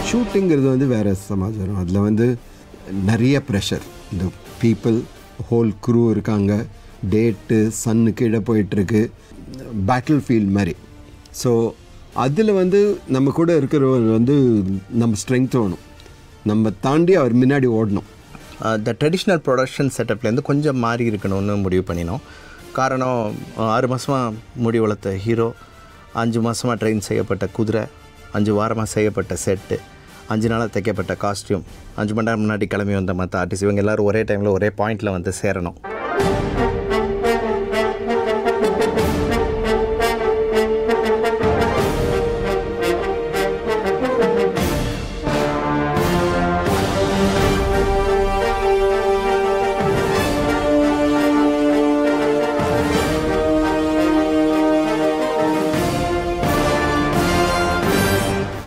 ஷூட்டிங்கிறது வந்து வேறு சமாச்சாரம் அதில் வந்து நிறைய ப்ரெஷர் இந்த பீப்புள் ஹோல் க்ரூ இருக்காங்க டேட்டு சன்னு கீழே போயிட்டுருக்கு பேட்டில் ஃபீல்ட் மாதிரி ஸோ அதில் வந்து நம்ம கூட இருக்கிறவர் வந்து நம்ம ஸ்ட்ரென்த் வேணும் நம்ம தாண்டி அவர் முன்னாடி ஓடணும் த ட்ரெடிஷ்னல் ப்ரொடக்ஷன் செட்டப்லேருந்து கொஞ்சம் மாறி இருக்கணும்னு முடிவு பண்ணினோம் காரணம் அஹ், ஆறு மாதமாக முடி வளர்த்த ஹீரோ அஞ்சு மாதமாக ட்ரெயின் செய்யப்பட்ட குதிரை அஞ்சு வாரமாக செய்யப்பட்ட செட்டு அஞ்சு நாளாக தைக்கப்பட்ட காஸ்டியூம் அஞ்சு மணி நேரம் முன்னாடி கிளம்பி வந்த மற்ற ஆர்டிஸ்ட் இவங்க எல்லோரும் ஒரே டைமில் ஒரே பாயிண்டில் வந்து சேரணும்